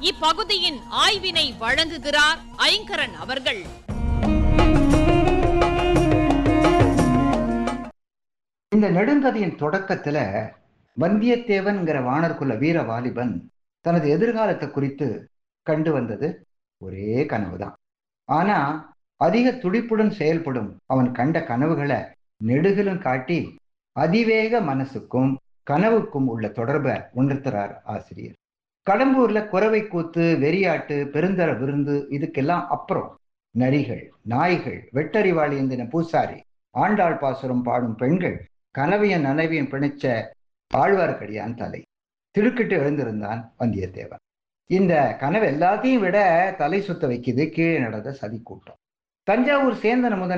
இப்பகுதியின் ஆய்வினை வழங்குகிறார் ஐங்கரன் அவர்கள் இந்த நெடுங்கதையின் தொடக்கத்துல வந்தியத்தேவன்கிற வானர்குல வீர வாலிபன் தனது எதிர்காலத்தை குறித்து கண்டு வந்தது ஒரே கனவுதான் ஆனா அதிக துடிப்புடன் செயல்படும் அவன் கண்ட கனவுகளை நெடுகிலும் காட்டி அதிவேக மனசுக்கும் கனவுக்கும் உள்ள தொடர்பை உணர்த்துறார் ஆசிரியர் கடம்பூர்ல குறவை கூத்து வெறியாட்டு பெருந்தர விருந்து இதுக்கெல்லாம் அப்புறம் நரிகள் நாய்கள் வெட்டறிவாளியந்தின பூசாரி ஆண்டாள் பாசுரம் பாடும் பெண்கள் கனவையும் நனவையும் பிணைச்ச ஆழ்வார்க்கடியான் தலை திடுக்கிட்டு எழுந்திருந்தான் வந்தியத்தேவன் இந்த கனவு எல்லாத்தையும் விட தலை சுத்த வைக்குது கீழே நடந்த சதி கூட்டம் தஞ்சாவூர் சேந்தன முதன்